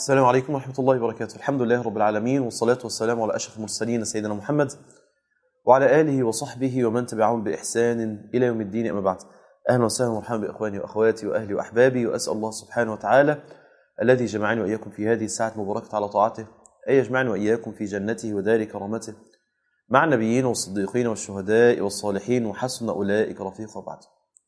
السلام عليكم ورحمة الله وبركاته الحمد لله رب العالمين والصلاة والسلام على أشرف المرسلين سيدنا محمد وعلى آله وصحبه ومن تبعهم بإحسان إلى يوم الدين أما بعد أهلا وسهلا ومرحبا بإخواني وأخواتي وأهلي وأحبابي وأسأل الله سبحانه وتعالى الذي جمعني وإياكم في هذه الساعة المباركة على طاعته أن يجمعني وإياكم في جنته ودار كرامته مع النبيين والصديقين والشهداء والصالحين وحسن أولئك رفيقا بعد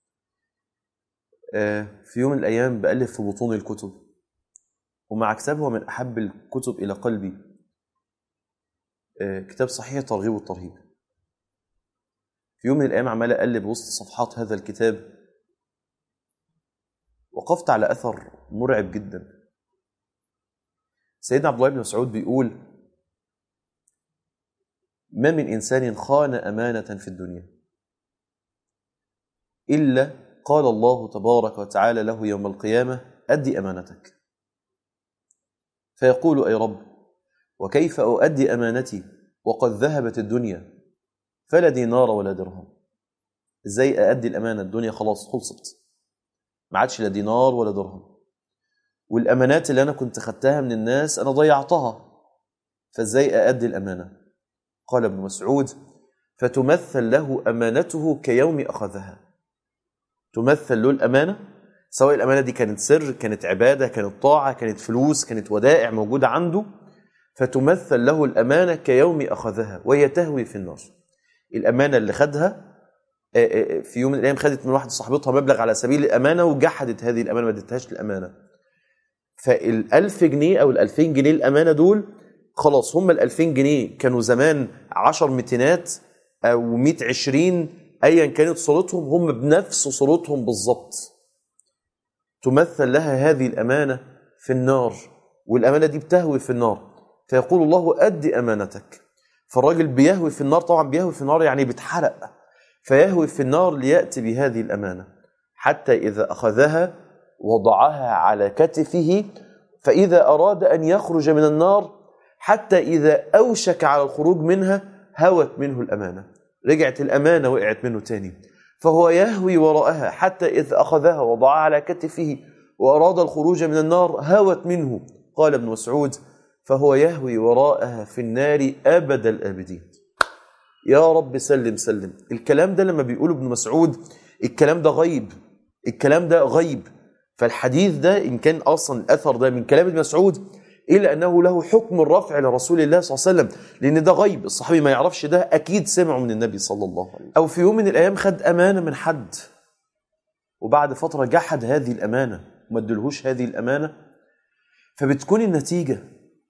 في يوم من الأيام بألف في بطون الكتب ومع كتاب هو من أحب الكتب إلى قلبي كتاب صحيح الترغيب والترهيب في يوم من الأيام عمال أقلب وسط صفحات هذا الكتاب وقفت على أثر مرعب جدا سيدنا عبد الله بن مسعود بيقول ما من إنسان خان أمانة في الدنيا إلا قال الله تبارك وتعالى له يوم القيامة أدي أمانتك فيقول أي رب وكيف أؤدي أمانتي وقد ذهبت الدنيا فلا دينار ولا درهم ازاي أؤدي الأمانة الدنيا خلاص خلصت ما عادش لا دينار ولا درهم والأمانات اللي أنا كنت خدتها من الناس أنا ضيعتها فازاي أؤدي الأمانة قال ابن مسعود فتمثل له أمانته كيوم أخذها تمثل له الأمانة سواء الأمانة دي كانت سر كانت عبادة كانت طاعة كانت فلوس كانت ودائع موجودة عنده فتمثل له الأمانة كيوم أخذها وهي تهوي في النار الأمانة اللي خدها في يوم من الأيام خدت من واحدة صاحبتها مبلغ على سبيل الأمانة وجحدت هذه الأمانة ما ادتهاش الأمانة فالألف جنيه أو الألفين جنيه الأمانة دول خلاص هم الألفين جنيه كانوا زمان عشر متينات أو مئة عشرين أيا كانت صورتهم هم بنفس صورتهم بالظبط تمثل لها هذه الأمانة في النار والأمانة دي بتهوي في النار فيقول الله أدي أمانتك فالراجل بيهوي في النار طبعا بيهوي في النار يعني بيتحرق فيهوي في النار ليأتي بهذه الأمانة حتى إذا أخذها وضعها على كتفه فإذا أراد أن يخرج من النار حتى إذا أوشك على الخروج منها هوت منه الأمانة رجعت الأمانة وقعت منه تاني فهو يهوي وراءها حتى إذا أخذها وضعها على كتفه وأراد الخروج من النار هوت منه قال ابن مسعود فهو يهوي وراءها في النار أبد الآبدين يا رب سلم سلم الكلام ده لما بيقوله ابن مسعود الكلام ده غيب الكلام ده غيب فالحديث ده إن كان أصلا الأثر ده من كلام ابن مسعود إلا أنه له حكم الرفع لرسول الله صلى الله عليه وسلم لأن ده غيب الصحابي ما يعرفش ده أكيد سمعه من النبي صلى الله عليه وسلم أو في يوم من الأيام خد أمانة من حد وبعد فترة جحد هذه الأمانة وما ادلهوش هذه الأمانة فبتكون النتيجة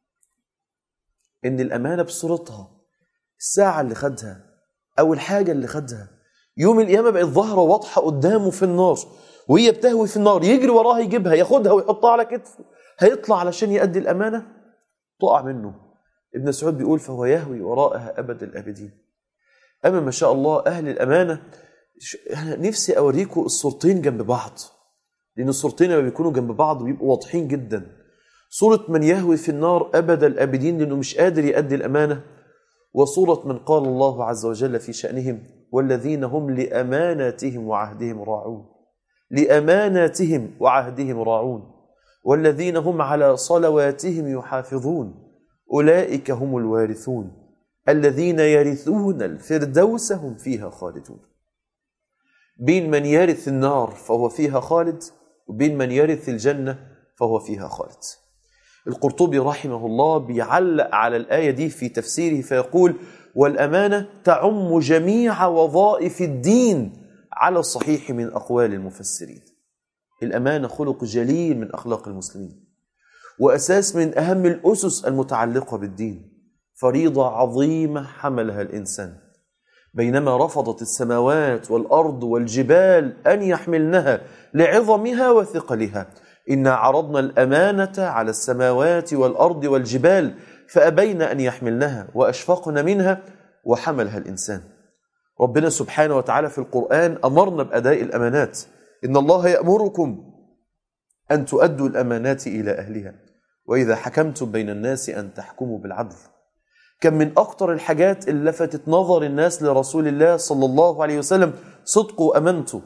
إن الأمانة بصورتها الساعة اللي خدها أو الحاجة اللي خدها يوم القيامة بقت ظاهرة واضحة قدامه في النار وهي بتهوي في النار يجري وراها يجيبها ياخدها ويحطها على كتفه هيطلع علشان يأدي الأمانة تقع منه ابن سعود بيقول فهو يهوي وراءها أبد الآبدين أما ما شاء الله أهل الأمانة أنا نفسي أوريكم الصورتين جنب بعض لأن الصورتين لما بيكونوا جنب بعض بيبقوا واضحين جدا صورة من يهوي في النار أبد الآبدين لأنه مش قادر يأدي الأمانة وصورة من قال الله عز وجل في شأنهم والذين هم لأماناتهم وعهدهم راعون لأماناتهم وعهدهم راعون والذين هم على صلواتهم يحافظون أولئك هم الوارثون الذين يرثون الفردوس هم فيها خالدون بين من يرث النار فهو فيها خالد وبين من يرث الجنة فهو فيها خالد القرطبي رحمه الله بيعلق على الآية دي في تفسيره فيقول والأمانة تعم جميع وظائف الدين على الصحيح من أقوال المفسرين الأمانة خلق جليل من أخلاق المسلمين وأساس من أهم الأسس المتعلقة بالدين فريضة عظيمة حملها الإنسان بينما رفضت السماوات والأرض والجبال أن يحملنها لعظمها وثقلها إنا عرضنا الأمانة على السماوات والأرض والجبال فأبين أن يحملنها وأشفقن منها وحملها الإنسان ربنا سبحانه وتعالى في القرآن أمرنا بأداء الأمانات إن الله يأمركم أن تؤدوا الأمانات إلى أهلها وإذا حكمتم بين الناس أن تحكموا بالعدل كان من أكتر الحاجات اللي لفتت نظر الناس لرسول الله صلى الله عليه وسلم صدقه وأمانته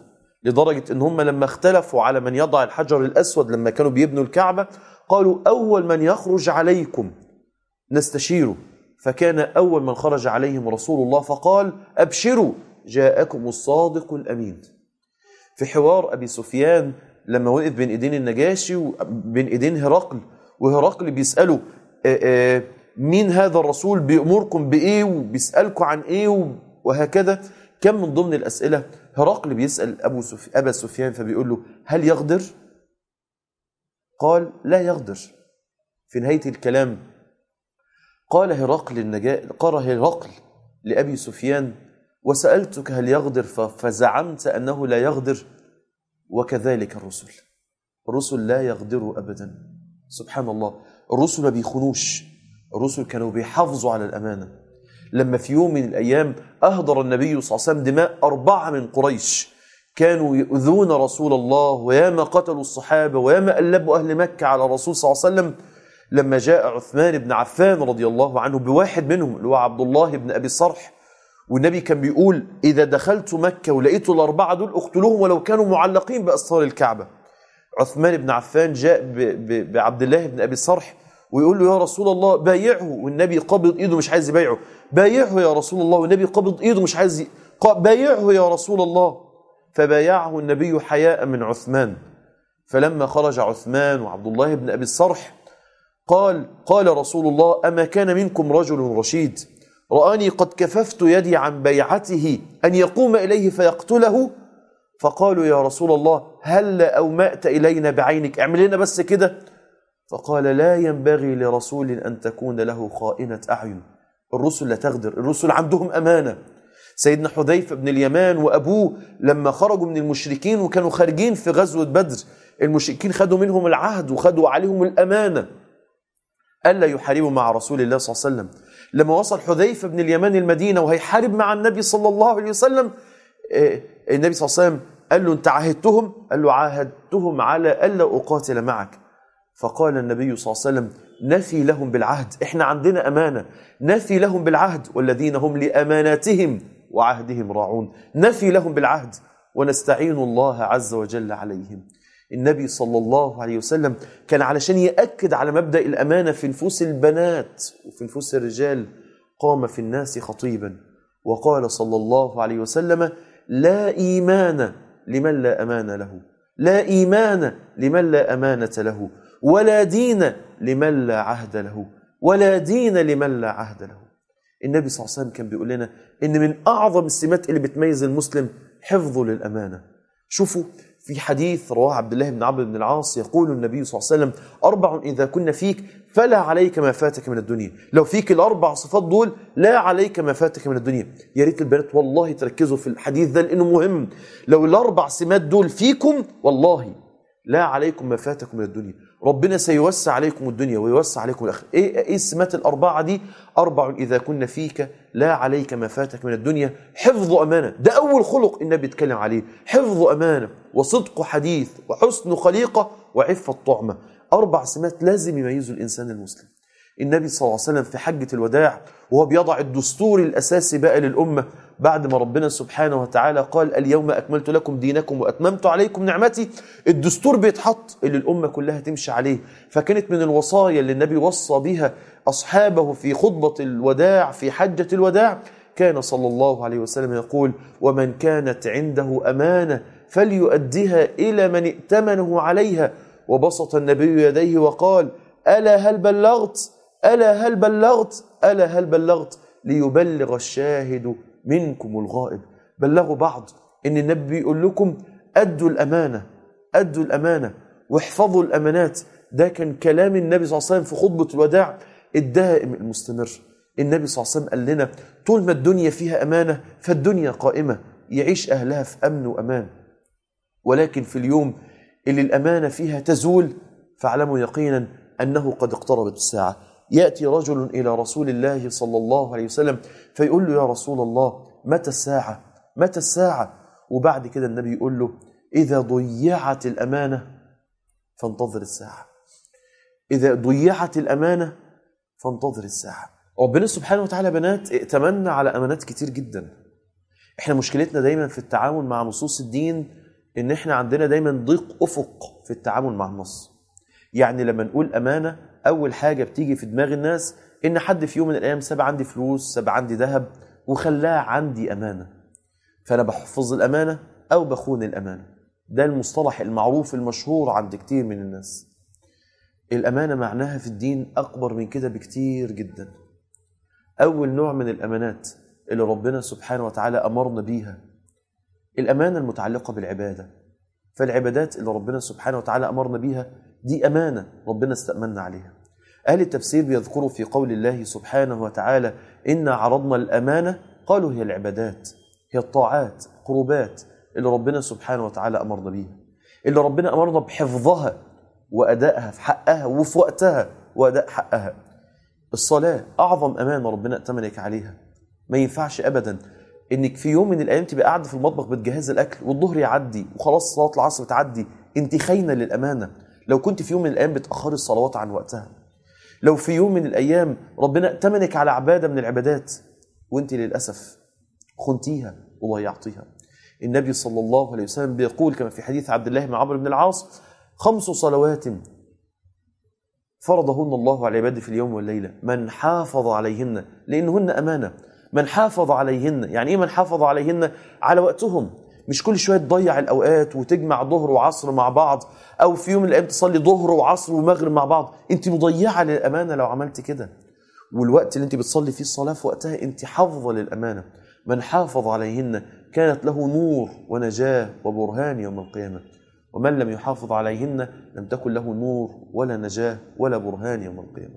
لدرجة ان هم لما اختلفوا على من يضع الحجر الاسود لما كانوا بيبنوا الكعبة قالوا اول من يخرج عليكم نستشيره فكان اول من خرج عليهم رسول الله فقال ابشروا جاءكم الصادق الامين في حوار ابي سفيان لما وقف بين ايدين النجاشي وبين ايدين هرقل وهرقل بيساله آه، آه، مين هذا الرسول بيأمركم بايه وبيسالكم عن ايه وهكذا كم من ضمن الاسئله هرقل بيسال ابو سفي... ابا سفيان فبيقول له هل يغدر قال لا يغدر في نهايه الكلام قال هرقل النجاء قال هرقل لابي سفيان وسالتك هل يغدر ف- فزعمت انه لا يغدر وكذلك الرسل الرسل لا يغدروا ابدا سبحان الله الرسل ما بيخونوش الرسل كانوا بيحافظوا على الامانه لما في يوم من الايام اهدر النبي صلى الله عليه وسلم دماء اربعه من قريش كانوا يؤذون رسول الله وياما قتلوا الصحابه وياما قلبوا اهل مكه على الرسول صلى الله عليه وسلم لما جاء عثمان بن عفان رضي الله عنه بواحد منهم اللي هو عبد الله بن ابي صرح والنبي كان بيقول اذا دخلت مكه ولقيت الاربعه دول اقتلوهم ولو كانوا معلقين باستار الكعبه عثمان بن عفان جاء ب- ب- بعبد الله بن ابي صرح ويقول له يا رسول الله بايعه والنبي قبض ايده مش عايز يبايعه بايعه يا رسول الله والنبي قبض ايده مش عايز ي... ق- بايعه يا رسول الله فبايعه النبي حياء من عثمان فلما خرج عثمان وعبد الله بن ابي الصرح قال قال رسول الله اما كان منكم رجل رشيد رآني قد كففت يدي عن بيعته أن يقوم إليه فيقتله فقالوا يا رسول الله هل أومأت إلينا بعينك اعمل لنا بس كده فقال لا ينبغي لرسول أن تكون له خائنة أعين الرسل لا تغدر الرسل عندهم أمانة سيدنا حذيفة بن اليمان وأبوه لما خرجوا من المشركين وكانوا خارجين في غزوة بدر المشركين خدوا منهم العهد وخدوا عليهم الأمانة ألا يحاربوا مع رسول الله صلى الله عليه وسلم لما وصل حذيفة بن اليمان المدينة وهيحارب مع النبي صلى الله عليه وسلم آه، النبي صلى الله عليه وسلم قال له أنت عاهدتهم قال له عاهدتهم على ألا أقاتل معك فقال النبي صلى الله عليه وسلم نفي لهم بالعهد احنا عندنا أمانة نفي لهم بالعهد والذين هم لأماناتهم وعهدهم راعون نفي لهم بالعهد ونستعين الله عز وجل عليهم النبي صلى الله عليه وسلم كان علشان يأكد على مبدأ الأمانة في نفوس البنات وفي نفوس الرجال قام في الناس خطيبا وقال صلى الله عليه وسلم لا إيمان لمن لا أمان له لا إيمان لمن لا أمانة له ولا دين لمن لا عهد له ولا دين لمن لا عهد له النبي صلى الله عليه وسلم كان بيقول لنا إن من أعظم السمات اللي بتميز المسلم حفظه للأمانة شوفوا في حديث رواه عبد الله بن عمرو بن العاص يقول النبي صلى الله عليه وسلم أربع إذا كنا فيك فلا عليك ما فاتك من الدنيا لو فيك الأربع صفات دول لا عليك ما فاتك من الدنيا يا ريت البنات والله تركزوا في الحديث ده لأنه مهم لو الأربع سمات دول فيكم والله لا عليكم ما فاتكم من الدنيا ربنا سيوسع عليكم الدنيا ويوسع عليكم الآخرة إيه, إيه السمات الأربعة دي أربع إذا كنا فيك لا عليك ما فاتك من الدنيا حفظ أمانة ده أول خلق النبي اتكلم عليه حفظ أمانة وصدق حديث وحسن خليقة وعفة طعمة أربع سمات لازم يميزوا الإنسان المسلم النبي صلى الله عليه وسلم في حجة الوداع وهو بيضع الدستور الأساسي بقى للأمة بعد ما ربنا سبحانه وتعالى قال اليوم أكملت لكم دينكم وأتممت عليكم نعمتي الدستور بيتحط اللي الأمة كلها تمشي عليه فكانت من الوصايا اللي النبي وصى بها أصحابه في خطبة الوداع في حجة الوداع كان صلى الله عليه وسلم يقول ومن كانت عنده أمانة فليؤديها إلى من ائتمنه عليها وبسط النبي يديه وقال ألا هل بلغت ألا هل بلغت ألا هل بلغت ليبلغ الشاهد منكم الغائب بلغوا بعض إن النبي بيقول لكم أدوا الأمانة أدوا الأمانة واحفظوا الأمانات ده كان كلام النبي صلى الله عليه وسلم في خطبة الوداع الدائم المستمر النبي صلى الله عليه وسلم قال لنا طول ما الدنيا فيها أمانة فالدنيا قائمة يعيش أهلها في أمن وأمان ولكن في اليوم اللي الأمانة فيها تزول فاعلموا يقينا أنه قد اقتربت الساعة يأتي رجل إلى رسول الله صلى الله عليه وسلم فيقول له يا رسول الله متى الساعة متى الساعة وبعد كده النبي يقول له إذا ضيعت الأمانة فانتظر الساعة إذا ضيعت الأمانة فانتظر الساعة ربنا سبحانه وتعالى بنات ائتمنا على أمانات كتير جدا احنا مشكلتنا دايما في التعامل مع نصوص الدين ان احنا عندنا دايما ضيق افق في التعامل مع النص يعني لما نقول امانه اول حاجه بتيجي في دماغ الناس ان حد في يوم من الايام ساب عندي فلوس ساب عندي ذهب وخلاها عندي امانه فانا بحفظ الامانه او بخون الامانه ده المصطلح المعروف المشهور عند كتير من الناس الامانه معناها في الدين اكبر من كده بكتير جدا اول نوع من الامانات اللي ربنا سبحانه وتعالى امرنا بيها الامانه المتعلقه بالعباده فالعبادات اللي ربنا سبحانه وتعالى امرنا بيها دي امانه ربنا استامنا عليها اهل التفسير بيذكروا في قول الله سبحانه وتعالى انا عرضنا الامانه قالوا هي العبادات هي الطاعات قربات اللي ربنا سبحانه وتعالى امرنا بيها اللي ربنا امرنا بحفظها وادائها في حقها وفي وقتها واداء حقها الصلاه اعظم امانه ربنا ائتمنك عليها ما ينفعش ابدا انك في يوم من الايام تبقى قاعده في المطبخ بتجهز الاكل والظهر يعدي وخلاص صلاه العصر تعدي انت خاينه للامانه لو كنت في يوم من الايام بتاخري الصلوات عن وقتها لو في يوم من الايام ربنا ائتمنك على عباده من العبادات وانت للاسف خنتيها وضيعتيها النبي صلى الله عليه وسلم بيقول كما في حديث عبد الله بن عمرو بن العاص خمس صلوات فرضهن الله على عباده في اليوم والليله من حافظ عليهن لانهن امانه من حافظ عليهن يعني ايه من حافظ عليهن على وقتهم مش كل شويه تضيع الاوقات وتجمع ظهر وعصر مع بعض او في يوم من الايام تصلي ظهر وعصر ومغرب مع بعض انت مضيعه للامانه لو عملت كده والوقت اللي انت بتصلي فيه الصلاه في وقتها انت حافظه للامانه من حافظ عليهن كانت له نور ونجاه وبرهان يوم القيامه ومن لم يحافظ عليهن لم تكن له نور ولا نجاه ولا برهان يوم القيامه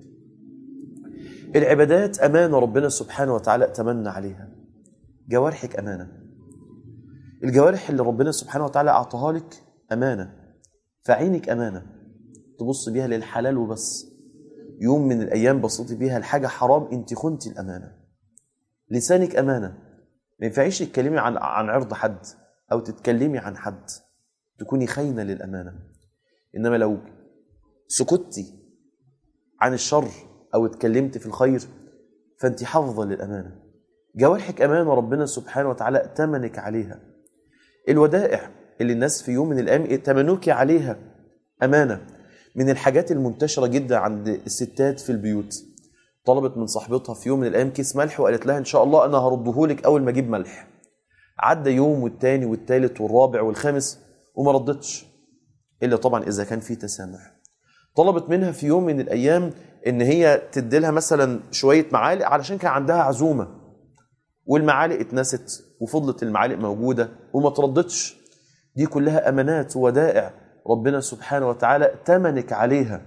العبادات امانه ربنا سبحانه وتعالى اتمنى عليها جوارحك امانه الجوارح اللي ربنا سبحانه وتعالى اعطاها لك امانه فعينك امانه تبص بيها للحلال وبس يوم من الايام بصيتي بيها لحاجه حرام انت خنتي الامانه لسانك امانه ما ينفعيش تتكلمي عن عن عرض حد او تتكلمي عن حد تكوني خاينه للامانه انما لو سكتي عن الشر او اتكلمت في الخير فانت حافظه للامانه جوارحك امانه ربنا سبحانه وتعالى ائتمنك عليها الودائع اللي الناس في يوم من الايام ائتمنوك عليها امانه من الحاجات المنتشره جدا عند الستات في البيوت طلبت من صاحبتها في يوم من الايام كيس ملح وقالت لها ان شاء الله انا هرده لك اول ما اجيب ملح عدى يوم والتاني والتالت والرابع والخامس وما ردتش الا طبعا اذا كان في تسامح طلبت منها في يوم من الايام ان هي تدي لها مثلا شويه معالق علشان كان عندها عزومه والمعالق اتنست وفضلت المعالق موجوده وما تردتش دي كلها امانات وودائع ربنا سبحانه وتعالى ائتمنك عليها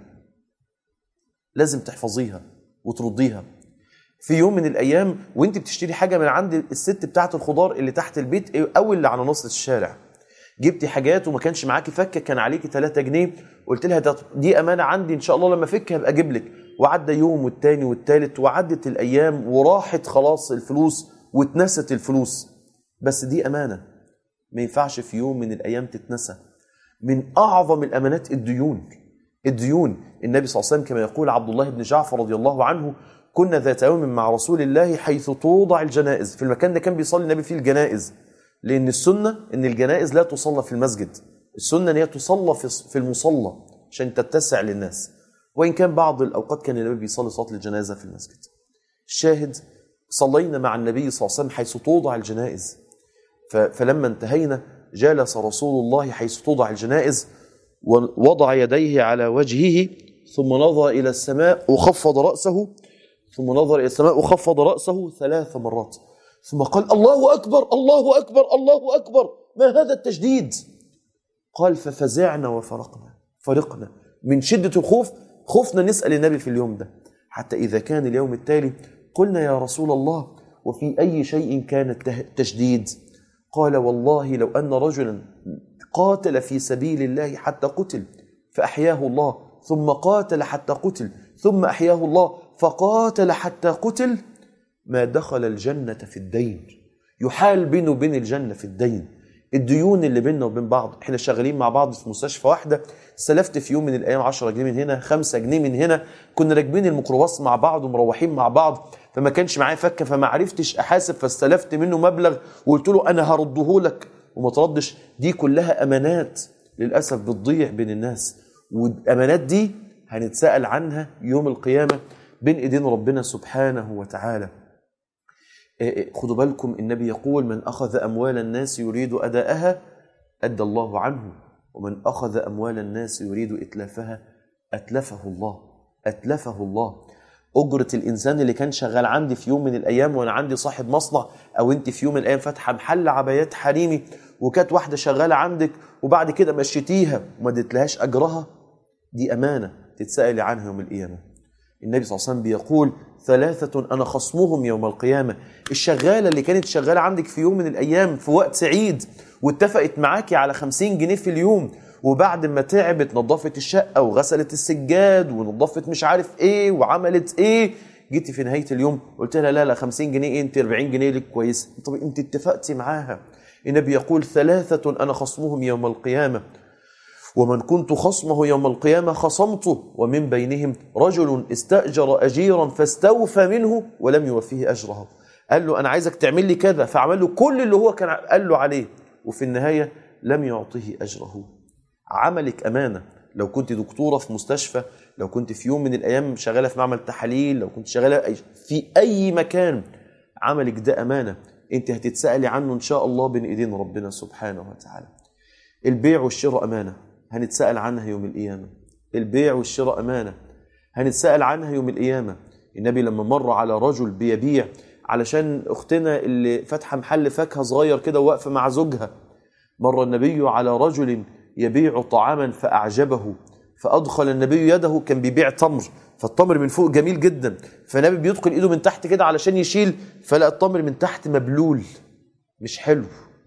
لازم تحفظيها وترديها في يوم من الايام وانت بتشتري حاجه من عند الست بتاعه الخضار اللي تحت البيت او اللي على نص الشارع جبتي حاجات وما كانش معاكي فكه كان عليكي 3 جنيه قلت لها ده دي امانه عندي ان شاء الله لما افك هبقى اجيب لك وعدى يوم والتاني والتالت وعدت الايام وراحت خلاص الفلوس واتنست الفلوس بس دي امانه ما ينفعش في يوم من الايام تتنسى من اعظم الامانات الديون الديون النبي صلى الله عليه وسلم كما يقول عبد الله بن جعفر رضي الله عنه كنا ذات يوم مع رسول الله حيث توضع الجنائز في المكان ده كان بيصلي النبي فيه الجنائز لان السنه ان الجنائز لا تصلى في المسجد السنه ان هي تصلى في في المصلى عشان تتسع للناس وان كان بعض الاوقات كان النبي بيصلي صلاه الجنازه في المسجد الشاهد صلينا مع النبي صلى الله عليه وسلم حيث توضع الجنائز فلما انتهينا جلس رسول الله حيث توضع الجنائز ووضع يديه على وجهه ثم نظر الى السماء وخفض راسه ثم نظر الى السماء وخفض راسه ثلاث مرات ثم قال الله اكبر الله اكبر الله اكبر ما هذا التشديد قال ففزعنا وفرقنا فرقنا من شده الخوف خفنا نسال النبي في اليوم ده حتى اذا كان اليوم التالي قلنا يا رسول الله وفي اي شيء كان التشديد قال والله لو ان رجلا قاتل في سبيل الله حتى قتل فاحياه الله ثم قاتل حتى قتل ثم احياه الله فقاتل حتى قتل ما دخل الجنة في الدين يحال بينه وبين الجنة في الدين الديون اللي بيننا وبين بعض احنا شغالين مع بعض في مستشفى واحدة استلفت في يوم من الايام 10 جنيه من هنا 5 جنيه من هنا كنا راكبين الميكروباص مع بعض ومروحين مع بعض فما كانش معايا فكه فما عرفتش احاسب فاستلفت منه مبلغ وقلت له انا هرده لك وما تردش دي كلها امانات للاسف بتضيع بين الناس والامانات دي هنتسال عنها يوم القيامه بين ايدين ربنا سبحانه وتعالى خدوا بالكم النبي يقول من اخذ اموال الناس يريد اداءها ادى الله عنه ومن اخذ اموال الناس يريد اتلافها اتلفه الله اتلفه الله اجره الانسان اللي كان شغال عندي في يوم من الايام وانا عندي صاحب مصنع او انت في يوم من الايام فاتحه محل عبايات حريمي وكانت واحده شغاله عندك وبعد كده مشيتيها وما اديتلهاش اجرها دي امانه تتسال عنها يوم القيامه النبي صلى الله عليه وسلم بيقول ثلاثة أنا خصمهم يوم القيامة الشغالة اللي كانت شغالة عندك في يوم من الأيام في وقت سعيد واتفقت معاكي على خمسين جنيه في اليوم وبعد ما تعبت نظفت الشقة وغسلت السجاد ونظفت مش عارف ايه وعملت ايه جيتي في نهاية اليوم قلت لها لا لا 50 جنيه ايه انت 40 جنيه لك كويس طب انت اتفقتي معاها النبي يقول ثلاثة أنا خصمهم يوم القيامة ومن كنت خصمه يوم القيامة خصمته ومن بينهم رجل استأجر أجيرا فاستوفى منه ولم يوفيه أجره قال له أنا عايزك تعمل لي كذا فعمل له كل اللي هو كان قال له عليه وفي النهاية لم يعطيه أجره عملك أمانة لو كنت دكتورة في مستشفى لو كنت في يوم من الأيام شغالة في معمل تحاليل لو كنت شغالة في أي مكان عملك ده أمانة أنت هتتسألي عنه إن شاء الله بين إيدين ربنا سبحانه وتعالى البيع والشراء أمانة هنتسأل عنها يوم القيامة البيع والشراء أمانة هنتسأل عنها يوم القيامة النبي لما مر على رجل بيبيع علشان أختنا اللي فاتحة محل فاكهة صغير كده واقفة مع زوجها مر النبي على رجل يبيع طعاما فأعجبه فأدخل النبي يده كان بيبيع تمر فالتمر من فوق جميل جدا فالنبي بيدخل ايده من تحت كده علشان يشيل فلقى التمر من تحت مبلول مش حلو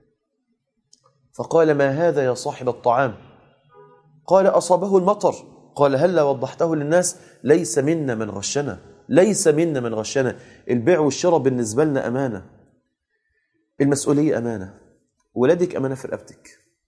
فقال ما هذا يا صاحب الطعام قال أصابه المطر قال هلا وضحته للناس ليس منا من غشنا ليس منا من غشنا البيع والشراء بالنسبة لنا أمانة المسؤولية أمانة ولادك أمانة في رقبتك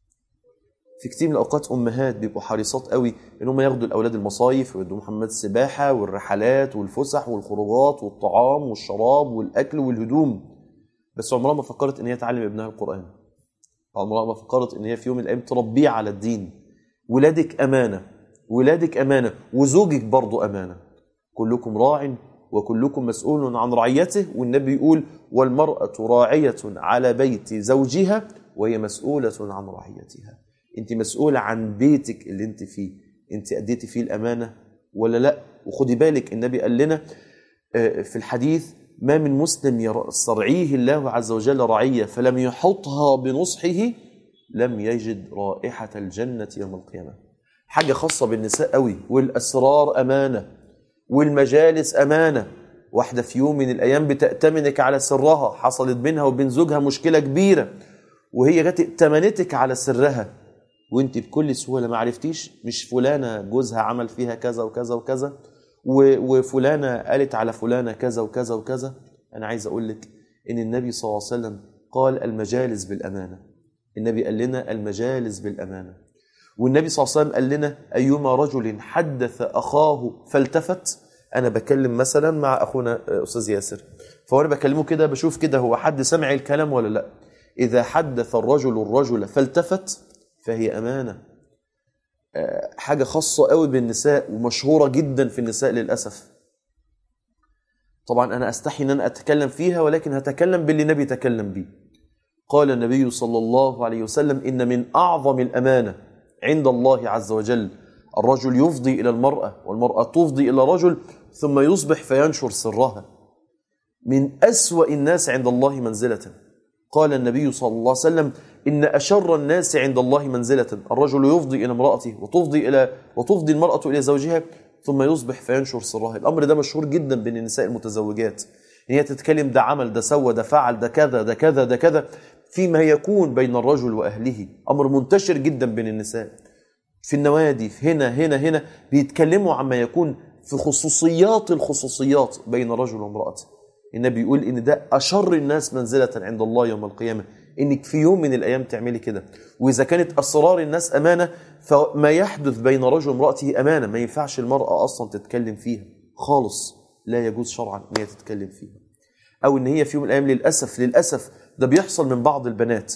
في كتير من الأوقات أمهات بيبقوا حريصات قوي إن هم ياخدوا الأولاد المصايف ويدوا حمامات السباحة والرحلات والفسح والخروجات والطعام والشراب والأكل والهدوم بس عمرها ما فكرت إن هي تعلم ابنها القرآن عمرها ما فكرت إن هي في يوم من الأيام تربيه على الدين ولادك أمانة ولادك أمانة وزوجك برضو أمانة كلكم راع وكلكم مسؤول عن رعيته والنبي يقول والمرأة راعية على بيت زوجها وهي مسؤولة عن رعيتها انت مسؤولة عن بيتك اللي انت فيه انت أديتي فيه الأمانة ولا لا وخدي بالك النبي قال لنا في الحديث ما من مسلم يسترعيه الله عز وجل رعية فلم يحطها بنصحه لم يجد رائحة الجنة يوم القيامة حاجة خاصة بالنساء قوي والأسرار أمانة والمجالس أمانة واحدة في يوم من الأيام بتأتمنك على سرها حصلت بينها وبين زوجها مشكلة كبيرة وهي جت ائتمنتك على سرها وانت بكل سهولة ما عرفتيش مش فلانة جوزها عمل فيها كذا وكذا وكذا وفلانة قالت على فلانة كذا وكذا وكذا أنا عايز أقول لك إن النبي صلى الله عليه وسلم قال المجالس بالأمانة النبي قال لنا المجالس بالأمانة والنبي صلى الله عليه وسلم قال لنا أيما رجل حدث أخاه فالتفت أنا بكلم مثلا مع أخونا أستاذ ياسر فأنا بكلمه كده بشوف كده هو حد سمع الكلام ولا لا إذا حدث الرجل الرجل فالتفت فهي أمانة حاجة خاصة قوي بالنساء ومشهورة جدا في النساء للأسف طبعا أنا أستحي أن أنا أتكلم فيها ولكن هتكلم باللي النبي تكلم بيه قال النبي صلى الله عليه وسلم إن من أعظم الأمانة عند الله عز وجل الرجل يفضي إلى المرأة والمرأة تفضي إلى رجل ثم يصبح فينشر سرها من أسوأ الناس عند الله منزلة قال النبي صلى الله عليه وسلم إن أشر الناس عند الله منزلة الرجل يفضي إلى امرأته وتفضي إلى وتفضي المرأة إلى زوجها ثم يصبح فينشر سرها الأمر ده مشهور جدا بين النساء المتزوجات إن هي تتكلم ده عمل ده سوى ده فعل ده كذا ده كذا ده كذا فيما يكون بين الرجل وأهله أمر منتشر جدا بين النساء في النوادي في هنا هنا هنا بيتكلموا عما يكون في خصوصيات الخصوصيات بين رجل وامرأته النبي يقول إن ده أشر الناس منزلة عند الله يوم القيامة إنك في يوم من الأيام تعملي كده وإذا كانت أسرار الناس أمانة فما يحدث بين رجل وامرأته أمانة ما ينفعش المرأة أصلا تتكلم فيها خالص لا يجوز شرعا ان هي تتكلم فيها او ان هي في يوم من الايام للاسف للاسف ده بيحصل من بعض البنات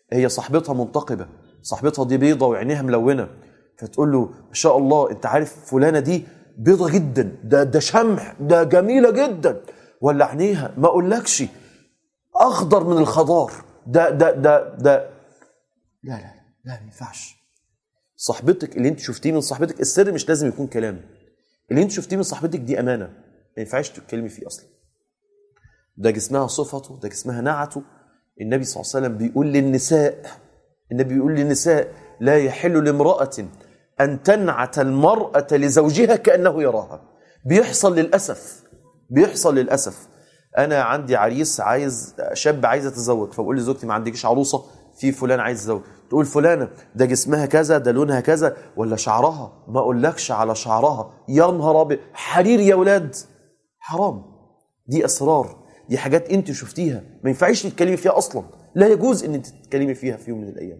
هي صاحبتها منتقبه صاحبتها دي بيضه وعينيها ملونه فتقول له ما شاء الله انت عارف فلانه دي بيضه جدا ده ده شمع ده جميله جدا ولا عينيها ما اقولكش اخضر من الخضار ده ده ده ده لا لا لا ما ينفعش صاحبتك اللي انت شفتيه من صاحبتك السر مش لازم يكون كلام اللي انت شفتيه من صاحبتك دي امانه ما ينفعش تتكلمي فيه اصلا ده جسمها صفته ده جسمها نعته النبي صلى الله عليه وسلم بيقول للنساء النبي بيقول للنساء لا يحل لامرأة أن تنعت المرأة لزوجها كأنه يراها بيحصل للأسف بيحصل للأسف أنا عندي عريس عايز شاب عايز يتزوج فبقول لزوجتي ما عندكش عروسة في فلان عايز يتزوج تقول فلانة ده جسمها كذا ده لونها كذا ولا شعرها ما أقولكش على شعرها يا نهار أبيض حرير يا ولاد حرام دي أسرار دي حاجات أنت شفتيها ما ينفعش تتكلمي فيها أصلا لا يجوز أن أنت تتكلمي فيها في يوم من الأيام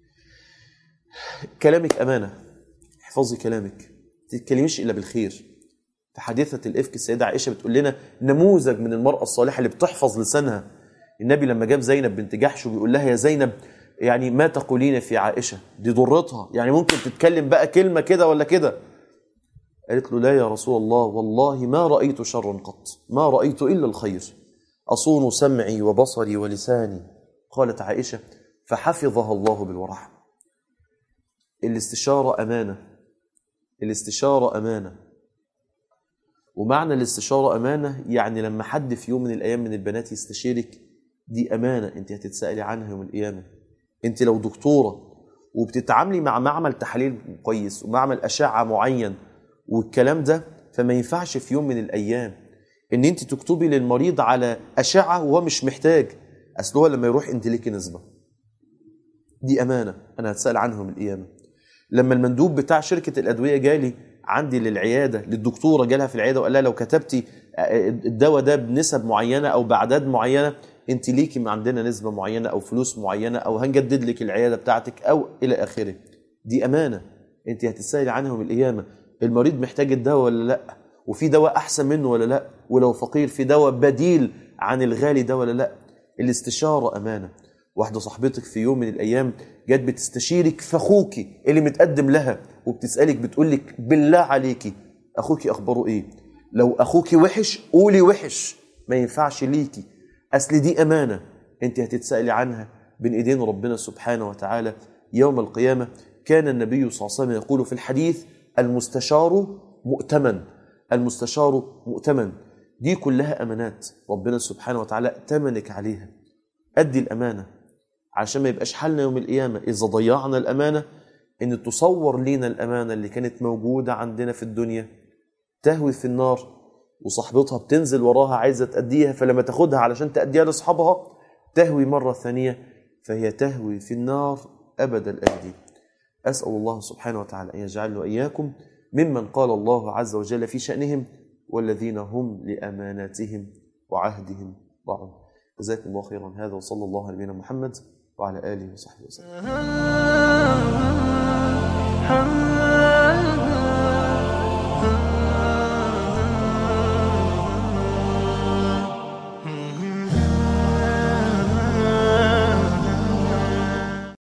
كلامك أمانة احفظي كلامك ما تتكلميش إلا بالخير في حادثة الإفك السيدة عائشة بتقول لنا نموذج من المرأة الصالحة اللي بتحفظ لسانها النبي لما جاب زينب بنت جحش وبيقول لها يا زينب يعني ما تقولين في عائشة دي ضرتها يعني ممكن تتكلم بقى كلمة كده ولا كده قالت له لا يا رسول الله والله ما رأيت شرا قط ما رأيت إلا الخير أصون سمعي وبصري ولساني قالت عائشة فحفظها الله بالورع الاستشارة أمانة الاستشارة أمانة ومعنى الاستشارة أمانة يعني لما حد في يوم من الأيام من البنات يستشيرك دي أمانة أنت هتتسألي عنها يوم القيامة أنت لو دكتورة وبتتعاملي مع معمل تحاليل كويس ومعمل أشعة معين والكلام ده فما ينفعش في يوم من الأيام ان انت تكتبي للمريض على اشعه وهو مش محتاج اصل هو لما يروح انت ليكي نسبه دي امانه انا هتسال عنهم القيامه لما المندوب بتاع شركه الادويه جالي عندي للعياده للدكتوره جالها في العياده وقال لها لو كتبتي الدواء ده بنسب معينه او باعداد معينه انت ليكي عندنا نسبه معينه او فلوس معينه او هنجدد لك العياده بتاعتك او الى اخره دي امانه انت هتسالي عنهم القيامه المريض محتاج الدواء ولا لا وفي دواء احسن منه ولا لا ولو فقير في دواء بديل عن الغالي ده ولا لا الاستشاره امانه واحده صاحبتك في يوم من الايام جت بتستشيرك في اخوكي اللي متقدم لها وبتسالك بتقول لك بالله عليكي اخوكي اخباره ايه لو اخوكي وحش قولي وحش ما ينفعش ليكي اصل دي امانه انت هتتسالي عنها بين ايدين ربنا سبحانه وتعالى يوم القيامه كان النبي صلى الله عليه وسلم يقول في الحديث المستشار مؤتمن المستشار مؤتمن دي كلها امانات ربنا سبحانه وتعالى ائتمنك عليها ادي الامانه عشان ما يبقاش حالنا يوم القيامه اذا ضيعنا الامانه ان تصور لينا الامانه اللي كانت موجوده عندنا في الدنيا تهوي في النار وصاحبتها بتنزل وراها عايزه تاديها فلما تاخدها علشان تاديها لاصحابها تهوي مره ثانيه فهي تهوي في النار ابد الابدين اسال الله سبحانه وتعالى ان يجعلنا واياكم ممن قال الله عز وجل في شأنهم والذين هم لأماناتهم وعهدهم راعون جزاكم الله خيرا هذا وصلى الله على نبينا محمد وعلى آله وصحبه وسلم